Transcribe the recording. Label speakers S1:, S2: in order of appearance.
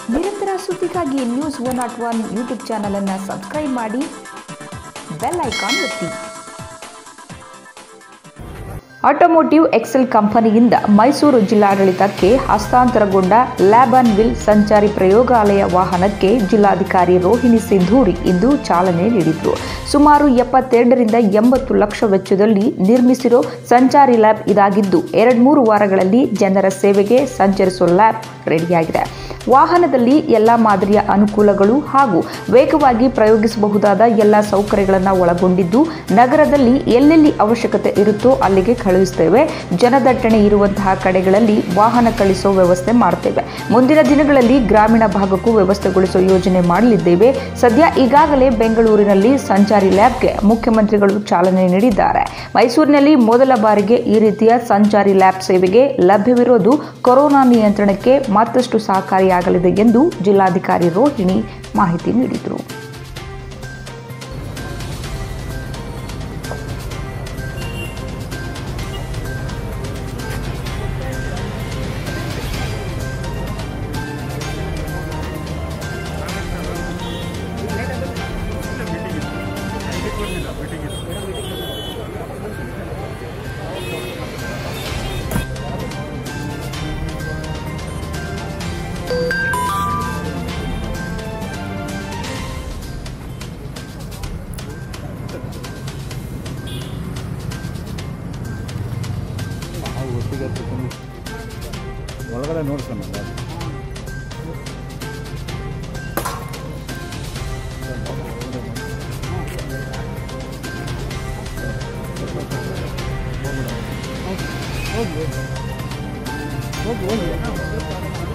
S1: ನಿರಂತರ ಸುದ್ದಿಗಾಗಿ news one not one YouTube ಚಾನಲನ್ನು ಸಬ್ಸ್ಕ್ರೈಬ್ ಮಾಡಿ ಬೆಲ್ ಐಕಾನ್ ಒತ್ತಿ ಆಟೋಮೋಟಿವ್ ಎಕ್ಸೆಲ್ ಕಂಪನಿಯಿಂದ ಮೈಸೂರು ಜಿಲ್ಲಾಡಳಿತಕ್ಕೆ ಹಸ್ತಾಂತರಗೊಂಡ ಲ್ಯಾಬನ್ ವಿಲ್ ಸಂಚಾರಿ ಪ್ರಯೋಗಾಲಯ ವಾಹನಕ್ಕೆ ಜಿಲ್ಲಾಧಿಕಾರಿ ರೋಹಿಣಿ ಸಿಂಧೂರಿ ಇಂದು ಚಾಲನೆ ನೀಡಿದರು ಸುಮಾರು ಎಪ್ಪತ್ತೆರಡರಿಂದ ಎಂಬತ್ತು ಲಕ್ಷ ವೆಚ್ಚದಲ್ಲಿ ನಿರ್ಮಿಸಿರೋ ಸಂಚಾರಿ ಲ್ಯಾಬ್ ಇದಾಗಿದ್ದು ಎರಡ್ಮೂರು ವಾರಗಳಲ್ಲಿ ಜನರ ಸೇವೆಗೆ ಸಂಚರಿಸೋ ಲ್ಯಾಬ್ ರೆಡಿಯಾಗಿದೆ ವಾಹನದಲ್ಲಿ ಎಲ್ಲ ಮಾದರಿಯ ಅನುಕೂಲಗಳು ಹಾಗೂ ವೇಗವಾಗಿ ಪ್ರಯೋಗಿಸಬಹುದಾದ ಎಲ್ಲ ಸೌಕರ್ಯಗಳನ್ನು ಒಳಗೊಂಡಿದ್ದು ನಗರದಲ್ಲಿ ಎಲ್ಲೆಲ್ಲಿ ಅವಶ್ಯಕತೆ ಇರುತ್ತೋ ಅಲ್ಲಿಗೆ ಕಳುಹಿಸ್ತೇವೆ ಜನದಟ್ಟಣೆ ಇರುವಂತಹ ಕಡೆಗಳಲ್ಲಿ ವಾಹನ ಕಳಿಸೋ ವ್ಯವಸ್ಥೆ ಮಾಡ್ತೇವೆ ಮುಂದಿನ ದಿನಗಳಲ್ಲಿ ಗ್ರಾಮೀಣ ಭಾಗಕ್ಕೂ ವ್ಯವಸ್ಥೆಗೊಳಿಸೋ ಯೋಜನೆ ಮಾಡಲಿದ್ದೇವೆ ಸದ್ಯ ಈಗಾಗಲೇ ಬೆಂಗಳೂರಿನಲ್ಲಿ ಸಂಚಾರಿ ಲ್ಯಾಬ್ಗೆ ಮುಖ್ಯಮಂತ್ರಿಗಳು ಚಾಲನೆ ನೀಡಿದ್ದಾರೆ ಮೈಸೂರಿನಲ್ಲಿ ಮೊದಲ ಬಾರಿಗೆ ಈ ರೀತಿಯ ಸಂಚಾರಿ ಲ್ಯಾಬ್ ಸೇವೆಗೆ ಲಭ್ಯವಿರೋದು ಕೊರೋನಾ ನಿಯಂತ್ರಣಕ್ಕೆ ಮತ್ತಷ್ಟು ಸಹಕಾರಿಯಾಗಲಿದೆ ಎಂದು ಜಿಲ್ಲಾಧಿಕಾರಿ ರೋಹಿಣಿ ಮಾಹಿತಿ ನೀಡಿದರು
S2: ನಾವು ಒಟ್ಟಿಗೆ ಹತ್ಕೊಂಡು ಒಳಗಡೆ ನೋಡ್ಸೋಣ ಹೋಗಿ ಹೋಗಿ ಹೋಗಿ